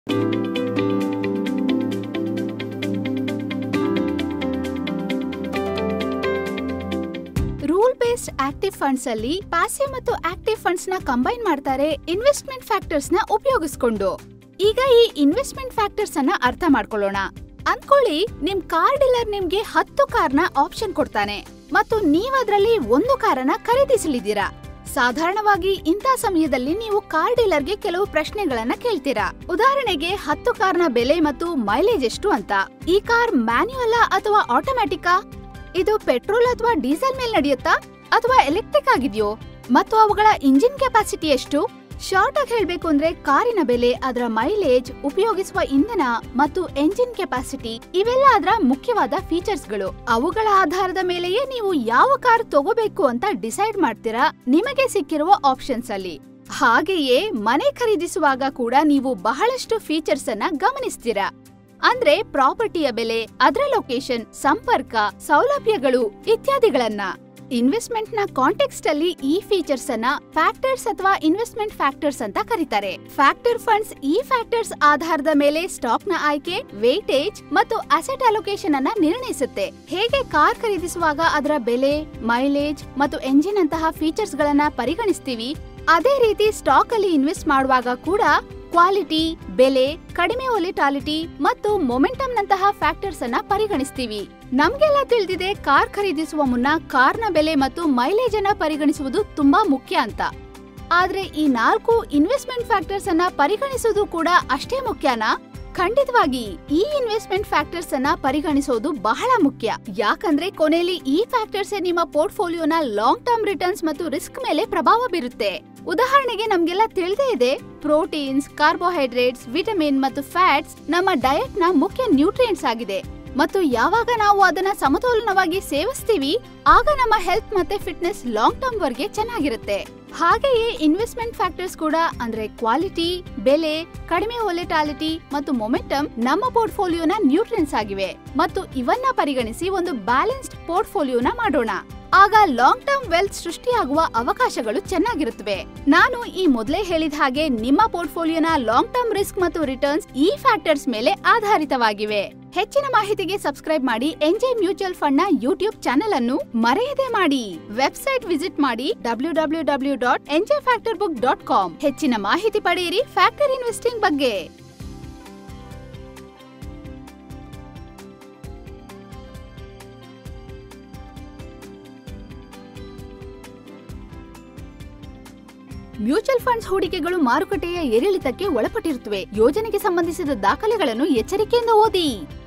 rule based active funds ಅಲ್ಲಿ passive ಮತ್ತು active funds ನ ಕಂಬೈನ್ ಮಾಡ್ತಾರೆ ಇನ್ವೆಸ್ಟ್ಮೆಂಟ್ ಫ್ಯಾಕ್ಟರ್ಸ್ ನ ಉಪಯೋಗಿಸ್ಕೊಂಡು ಈಗ ಈ ಇನ್ವೆಸ್ಟ್ಮೆಂಟ್ ಫ್ಯಾಕ್ಟರ್ಸ್ ಅನ್ನ ಅರ್ಥ ಮಾಡ್ಕೊಳ್ಳೋಣ ಅನ್ಕೊಳ್ಳಿ ನಿಮ್ ಕಾರ್ ಡೀಲರ್ ನಿಮ್ಗೆ ಹತ್ತು ಕಾರ್ನ ಆಪ್ಷನ್ ಕೊಡ್ತಾನೆ ಮತ್ತು ನೀವ್ ಅದ್ರಲ್ಲಿ ಒಂದು ಕಾರನ್ನ ಖರೀದಿಸಲಿದ್ದೀರಾ ಸಾಧಾರಣವಾಗಿ ಇಂಥ ಸಮಯದಲ್ಲಿ ನೀವು ಕಾರ್ ಡೀಲರ್ಗೆ ಕೆಲವು ಪ್ರಶ್ನೆಗಳನ್ನ ಕೇಳ್ತೀರಾ ಉದಾಹರಣೆಗೆ ಹತ್ತು ಕಾರ್ನ ಬೆಲೆ ಮತ್ತು ಮೈಲೇಜ್ ಎಷ್ಟು ಅಂತ ಈ ಕಾರ್ ಮ್ಯಾನ್ಯುಯಲ್ ಅಥವಾ ಆಟೋಮ್ಯಾಟಿಕಾ ಇದು ಪೆಟ್ರೋಲ್ ಅಥವಾ ಡೀಸೆಲ್ ಮೇಲೆ ನಡೆಯುತ್ತಾ ಅಥವಾ ಎಲೆಕ್ಟ್ರಿಕ್ ಆಗಿದೆಯೋ ಮತ್ತು ಅವುಗಳ ಇಂಜಿನ್ ಕೆಪಾಸಿಟಿ ಎಷ್ಟು ಶಾರ್ಟ್ ಆಗಿ ಹೇಳ್ಬೇಕು ಅಂದ್ರೆ ಕಾರಿನ ಬೆಲೆ ಅದರ ಮೈಲೇಜ್ ಉಪಯೋಗಿಸುವ ಇಂಧನ ಮತ್ತು ಎಂಜಿನ್ ಕೆಪಾಸಿಟಿ ಇವೆಲ್ಲ ಅದರ ಮುಖ್ಯವಾದ ಫೀಚರ್ಸ್ಗಳು ಅವುಗಳ ಆಧಾರದ ಮೇಲೆಯೇ ನೀವು ಯಾವ ಕಾರ್ ತಗೋಬೇಕು ಅಂತ ಡಿಸೈಡ್ ಮಾಡ್ತೀರಾ ನಿಮಗೆ ಸಿಕ್ಕಿರುವ ಆಪ್ಷನ್ಸ್ ಅಲ್ಲಿ ಹಾಗೆಯೇ ಮನೆ ಖರೀದಿಸುವಾಗ ಕೂಡ ನೀವು ಬಹಳಷ್ಟು ಫೀಚರ್ಸ್ ಅನ್ನ ಗಮನಿಸ್ತೀರಾ ಅಂದ್ರೆ ಪ್ರಾಪರ್ಟಿಯ ಬೆಲೆ ಅದರ ಲೊಕೇಶನ್ ಸಂಪರ್ಕ ಸೌಲಭ್ಯಗಳು ಇತ್ಯಾದಿಗಳನ್ನ ಇನ್ವೆಸ್ಟ್ಮೆಂಟ್ ನ ಕಾಂಟೆಕ್ಸ್ಟ್ ಅಲ್ಲಿ ಈ ಫೀಚರ್ಸ್ ಅನ್ನ ಫ್ಯಾಕ್ಟರ್ಸ್ ಅಥವಾ ಇನ್ವೆಸ್ಟ್ಮೆಂಟ್ ಫ್ಯಾಕ್ಟರ್ಸ್ ಅಂತ ಕರೀತಾರೆ ಫ್ಯಾಕ್ಟರ್ ಫಂಡ್ಸ್ ಈ ಫ್ಯಾಕ್ಟರ್ಸ್ ಆಧಾರದ ಮೇಲೆ ಸ್ಟಾಕ್ ನ ಆಯ್ಕೆ ವೇಟೇಜ್ ಮತ್ತು ಅಸೆಟ್ ಅಲೋಕೇಶನ್ ಅನ್ನ ನಿರ್ಣಯಿಸುತ್ತೆ ಹೇಗೆ ಕಾರ್ ಖರೀದಿಸುವಾಗ ಅದರ ಬೆಲೆ ಮೈಲೇಜ್ ಮತ್ತು ಎಂಜಿನ್ ಅಂತಹ ಫೀಚರ್ಸ್ ಗಳನ್ನ ಪರಿಗಣಿಸ್ತೀವಿ ಅದೇ ರೀತಿ ಸ್ಟಾಕ್ ಅಲ್ಲಿ ಇನ್ವೆಸ್ಟ್ ಮಾಡುವಾಗ ಕೂಡ ಕ್ವಾಲಿಟಿ ಬೆಲೆ ಕಡಿಮೆ ಒಲಿಟಾಲಿಟಿ ಮತ್ತು ಮೊಮೆಂಟಮ್ ನಂತಹ ಫ್ಯಾಕ್ಟರ್ಸ್ ಅನ್ನ ಪರಿಗಣಿಸ್ತೀವಿ ನಮ್ಗೆಲ್ಲ ತಿಳಿದಿದೆ ಕಾರ್ ಖರೀದಿಸುವ ಮುನ್ನ ಕಾರ್ನ ಬೆಲೆ ಮತ್ತು ಮೈಲೇಜ್ ಅನ್ನ ಪರಿಗಣಿಸುವುದು ತುಂಬಾ ಮುಖ್ಯ ಅಂತ ಆದ್ರೆ ಈ ನಾಲ್ಕು ಇನ್ವೆಸ್ಟ್ಮೆಂಟ್ ಫ್ಯಾಕ್ಟರ್ಸ್ ಅನ್ನ ಪರಿಗಣಿಸುವುದು ಕೂಡ ಅಷ್ಟೇ ಮುಖ್ಯನಾ ಖಂಡಿತವಾಗಿ ಈ ಇನ್ವೆಸ್ಟ್ಮೆಂಟ್ ಫ್ಯಾಕ್ಟರ್ಸ್ ಅನ್ನ ಪರಿಗಣಿಸೋದು ಬಹಳ ಮುಖ್ಯ ಯಾಕಂದ್ರೆ ಕೊನೆಯಲ್ಲಿ ಈ ಫ್ಯಾಕ್ಟರ್ಸ್ ನಿಮ್ಮ ಪೋರ್ಟ್ಫೋಲಿಯೋನ ಲಾಂಗ್ ಟರ್ಮ್ ರಿಟರ್ನ್ಸ್ ಮತ್ತು ರಿಸ್ಕ್ ಮೇಲೆ ಪ್ರಭಾವ ಬೀರುತ್ತೆ ಉದಾಹರಣೆಗೆ ನಮ್ಗೆಲ್ಲ ತಿಳಿದೇ ಇದೆ ಪ್ರೋಟೀನ್ಸ್ ಕಾರ್ಬೋಹೈಡ್ರೇಟ್ಸ್ ವಿಟಮಿನ್ ಮತ್ತು ಫ್ಯಾಟ್ಸ್ ನಮ್ಮ ಡಯಟ್ ನ ಮುಖ್ಯ ನ್ಯೂಟ್ರಿಯೆಂಟ್ಸ್ ಆಗಿದೆ ಮತ್ತು ಯಾವಾಗ ನಾವು ಅದನ್ನ ಸಮತೋಲನವಾಗಿ ಸೇವಿಸ್ತೀವಿ ಆಗ ನಮ್ಮ ಹೆಲ್ತ್ ಮತ್ತೆ ಫಿಟ್ನೆಸ್ ಲಾಂಗ್ ಟರ್ಮ್ ವರ್ಗೆ ಚೆನ್ನಾಗಿರುತ್ತೆ ಹಾಗೆಯೇ ಇನ್ವೆಸ್ಟ್ಮೆಂಟ್ ಫ್ಯಾಕ್ಟರ್ಸ್ ಕೂಡ ಅಂದ್ರೆ ಕ್ವಾಲಿಟಿ ಬೆಲೆ ಕಡಿಮೆ ಒಲೆಟಾಲಿಟಿ ಮತ್ತು ಮೊಮೆಂಟಮ್ ನಮ್ಮ ಪೋರ್ಟ್ಫೋಲಿಯೋನ ನ್ಯೂಟ್ರಿಯನ್ಸ್ ಆಗಿವೆ ಮತ್ತು ಇವನ್ನ ಪರಿಗಣಿಸಿ ಒಂದು ಬ್ಯಾಲೆನ್ಸ್ಡ್ ಪೋರ್ಟ್ಫೋಲಿಯೋನ ಮಾಡೋಣ ಆಗ ಲಾಂಗ್ ಟರ್ಮ್ ವೆಲ್ತ್ ಸೃಷ್ಟಿಯಾಗುವ ಅವಕಾಶಗಳು ಚೆನ್ನಾಗಿರುತ್ತವೆ ನಾನು ಈ ಮೊದಲೇ ಹೇಳಿದ ಹಾಗೆ ನಿಮ್ಮ ಪೋರ್ಟ್ಫೋಲಿಯೋನ ಲಾಂಗ್ ಟರ್ಮ್ ರಿಸ್ಕ್ ಮತ್ತು ರಿಟರ್ನ್ಸ್ ಈ ಫ್ಯಾಕ್ಟರ್ಸ್ ಮೇಲೆ ಆಧಾರಿತವಾಗಿವೆ ಹೆಚ್ಚಿನ ಮಾಹಿತಿಗೆ ಸಬ್ಸ್ಕ್ರೈಬ್ ಮಾಡಿ ಎಂಜೆ ಮ್ಯೂಚುವಲ್ ಫಂಡ್ ನ ಯೂಟ್ಯೂಬ್ ಚಾನೆಲ್ ಅನ್ನು ಮರೆಯದೆ ಮಾಡಿ ವೆಬ್ಸೈಟ್ ವಿಸಿಟ್ ಮಾಡಿ W W W dot MJ factor book dot com ಹೆಚ್ಚಿನ ಮಾಹಿತಿ ಪಡೆಯಿರಿ ಫ್ಯಾಕ್ಟರ್ ಇನ್ವೆಸ್ಟಿಂಗ್ ಬಗ್ಗೆ ಮ್ಯೂಚುವಲ್ ಫಂಡ್ಸ್ ಹೂಡಿಕೆಗಳು ಮಾರುಕಟ್ಟೆಯ ಏರಿಳಿತಕ್ಕೆ ಒಳಪಟ್ಟಿರುತ್ತವೆ ಯೋಜನೆಗೆ ಸಂಬಂಧಿಸಿದ ದಾಖಲೆಗಳನ್ನು ಎಚ್ಚರಿಕೆಯಿಂದ ಓದಿ